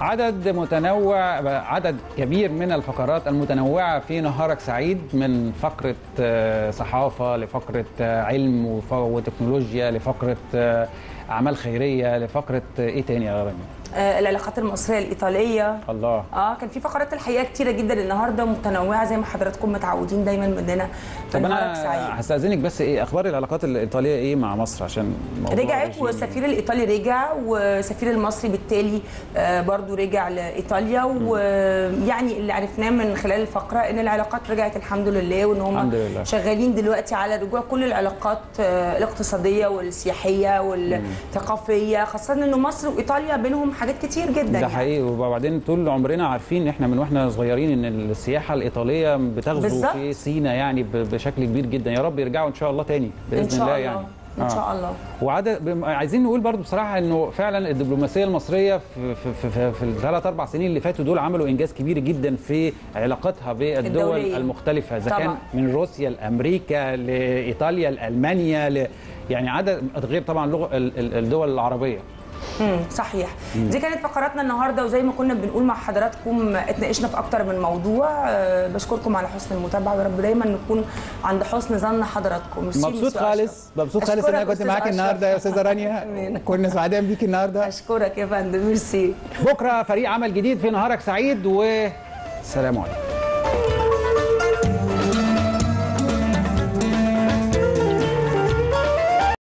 عدد متنوع عدد كبير من الفقرات المتنوعة في نهارك سعيد من فقرة آه، صحافة لفقرة آه، علم وف- وتكنولوجيا لفقرة آه، أعمال خيرية لفقرة آه، إيه تاني يا رامي؟ آه، العلاقات المصريه الايطاليه الله اه كان في فقرات الحقيقه كتيره جدا النهارده متنوعه زي ما حضراتكم متعودين دايما مننا في طب نهارك أنا سعيد هستأذنك بس إيه أخبار العلاقات الإيطالية إيه مع مصر عشان موضوع رجعت رجيم. والسفير الايطالي رجع والسفير المصري بالتالي آه، برضو رجع لايطاليا ويعني اللي عرفناه من خلال الفقره ان العلاقات رجعت الحمد لله وان هم الحمد لله. شغالين دلوقتي على رجوع كل العلاقات آه، الاقتصاديه والسياحيه والثقافيه خاصه انه مصر وايطاليا بينهم حاجات كتير جدا ده يعني. حقيقي وبعدين طول عمرنا عارفين ان احنا من واحنا صغيرين ان السياحه الايطاليه بتغزو بالظبط. في سينا يعني ب- بشكل كبير جدا يا رب يرجعوا ان شاء الله تاني باذن ان شاء الله الله يعني ان شاء الله وعدد بم- عايزين نقول برضو بصراحه انه فعلا الدبلوماسيه المصريه في في في, في, في الثلاث اربع سنين اللي فاتوا دول عملوا انجاز كبير جدا في علاقاتها بالدول الدولية. المختلفه اذا كان طبعا. من روسيا لامريكا لايطاليا لالمانيا ل يعني عدد غير طبعا لغة ال- ال- الدول العربيه مم، صحيح دي كانت فقراتنا النهارده وزي ما كنا بنقول مع حضراتكم اتناقشنا في اكتر من موضوع أه، بشكركم على حسن المتابعه ويا رب دايما نكون عند حسن ظن حضراتكم ميرسي مبسوط ميرسي خالص أشرف. مبسوط خالص ان انا أشكرك كنت أستاذ معاك أشرف. النهارده يا استاذه رانيا آمين. كنا سعداء بيك النهارده اشكرك يا فندم ميرسي بكره فريق عمل جديد في نهارك سعيد والسلام عليكم